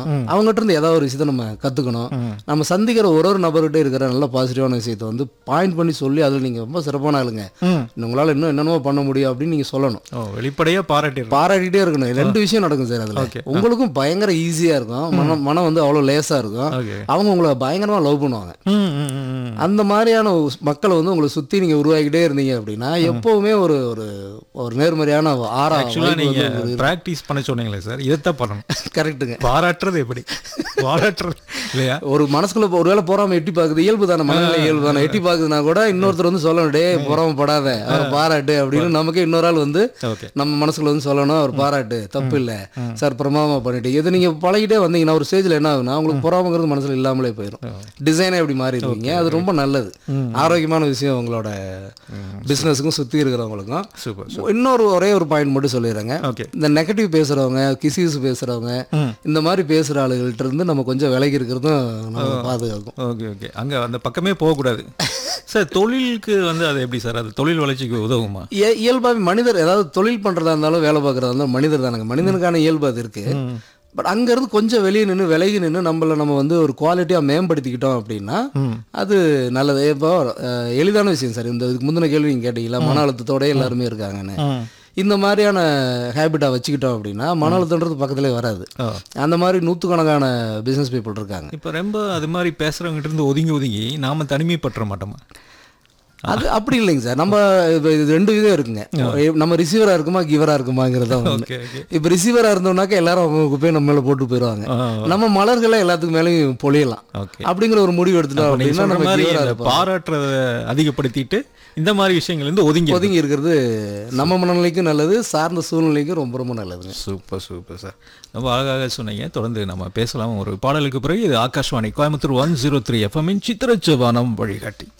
அவங்ககிட்ட இருந்து ஏதாவது ஒரு விஷயத்தை நம்ம கற்றுக்கணும் நம்ம சந்திக்கிற ஒரு ஒரு நபர்கிட்ட இருக்கிற நல்ல பாசிட்டிவான விஷயத்தை வந்து பாயிண்ட் பண்ணி சொல்லி அதில் நீங்கள் ரொம்ப சிறப்பான ஆளுங்க ம் உங்களால் இன்னும் என்னென்னவோ பண்ண முடியும் அப்படின்னு நீங்கள் சொல்லணும் ஓ வெளிப்படையாக பாராட்டிடுறோம் பாராட்டிட்டே இருக்கணும் ரெண்டு விஷயம் நடக்கும் சார் அதில் Okay. உங்களுக்கும் பயங்கர ஈஸியாக இருக்கும் மனம் மனம் வந்து அவ்வளோ லேசாக இருக்கும் ஓகே அவங்க உங்களை பயங்கரமாக லவ் பண்ணுவாங்க ம் ம் ம், ம் அந்த மாதிரியான ஒரு மக்களை வந்து உங்களை சுற்றி நீங்கள் உருவாக்கிட்டே இருந்தீங்க அப்படின்னா எப்போவுமே ஒரு ஒரு ஒரு நேர்மறையான ஆறா ஆக்சுவலாக நீங்கள் ப்ராக்டிஸ் பண்ண சொன்னீங்களே சார் இதைத்தான் பண்ணணும் கரெக்டுங்க பாராட்டுறது எப்படி பாராட்டுறது இல்லையா ஒரு மனசுக்குள்ள இப்போ ஒருவேளை போறாம எட்டி பாக்குது இயல்பு தானே மனநிலை இயல்பு தானே எட்டி பாக்குதுன்னா கூட இன்னொருத்தர் வந்து சொல்லணும் டே பொறாம படாத அவர் பாராட்டு அப்படின்னு நமக்கு இன்னொரு ஆள் வந்து ஓகே நம்ம மனசுக்குள்ள வந்து சொல்லணும் அவர் பாராட்டு தப்பு இல்ல சார் பிரமாதமா பண்ணிட்டு இது நீங்க பழகிட்டே வந்தீங்கன்னா ஒரு ஸ்டேஜ்ல என்ன ஆகுனா உங்களுக்கு பொறாமங்கிறது மனசுல இல்லாமலே போயிடும் டிசைனே எப்படி மாறிடுவீங்க அது ரொம்ப நல்லது ஆரோக்கியமான விஷயம் உங்களோட பிசினஸுக்கும் சுத்தி இருக்கிறவங்களுக்கும் சூப்பர் இன்னொரு ஒரே ஒரு பாயிண்ட் மட்டும் சொல்லிடுறேங்க ஓகே இந்த நெகட்டிவ் பேசுறவங்க கிசிஸ் பேசுறவங்க ம். இந்த மாதிரி பேசுற ஆளுகள்ட்ட இருந்து நம்ம கொஞ்சம் விலகி இருக்கிறதும் நம்ம பாதுகாக்கும் ஓகே ஓகே அங்கே அந்த பக்கமே போகக்கூடாது சார் தொழிலுக்கு வந்து அது எப்படி சார் அது தொழில் வளர்ச்சிக்கு உதவுமா இய- இயல்பாவே மனிதர் ஏதாவது தொழில் பண்றதா இருந்தாலும் வேலை பார்க்கறதா இருந்தாலும் மனிதர் தானங்க மனிதனுக்கான இயல்பு அது இருக்கு பட் அங்கேருந்து கொஞ்சம் வெளியே நின்று விலகி நின்று நம்மள நம்ம வந்து ஒரு குவாலிட்டியாக மேம்படுத்திக்கிட்டோம் அப்படின்னா ம் அது நல்லது இப்போ அஹ், எளிதான விஷயம் சார் இந்த இதுக்கு முந்தின கேள்வி நீங்கள் கேட்டீங்களா மன அழுத்தத்தோட எல்லாருமே இருக்காங்கன்னு ம் இந்த மாதிரியான ஹேபிட்டாக வச்சுக்கிட்டோம் அப்படின்னா மன அழுத்தன்றது பக்கத்துலேயே வராது ஓ அந்த மாதிரி நூற்றுக்கணக்கான பிஸ்னஸ் பீப்புள் இருக்காங்க இப்போ ரொம்ப அது மாதிரி பேசுகிறவங்ககிட்ட இருந்து ஒதுங்கி ஒதுங்கி நாம தனிமைப்பட்டுற மாட்டோமா அது அப்படி இல்லைங்க சார் நம்ம இப்ப இது ரெண்டு விதம் இருக்குங்க நம்ம ரிசீவரா இருக்குமா கிவரா இருக்குமாங்கிறது தான் ஒண்ணு. ஓகே ஓகே இப்ப ரிசீவரா இருந்தோம்னாக்க எல்லாரும் அவங்க குப்பையை நம்ம மேல போட்டு போயிடுவாங்க ஆ நம்ம மலர்களை எல்லாத்துக்கு மேலேயும் பொழியலாம் ஓகே அப்படிங்கிற ஒரு முடிவு எடுத்துட்டோம் நீங்க அப்படின்னா சொல்ற நம்ம மாதிரி giver-ஆ இந்த இருப்போம். பாராட்டுறத அதிகப்படுத்திட்டு இந்த மாதிரி விஷயங்கள் இருந்து ஒதுங்கி ஒதுங்கி இருக்கிறது நம்ம மனநிலைக்கும் நல்லது சார்ந்த சூழ்நிலைக்கும் ரொம்ப ரொம்ப நல்லதுங்க சூப்பர் சூப்பர் சார் ரொம்ப அழகாக சொன்னீங்க தொடர்ந்து நம்ம பேசலாம் ஒரு பாடலுக்கு பிறகு இது Akashvani Coimbatore one zero three எஃப்எம்மின் சித்திரச்சவானம் வழிகாட்டி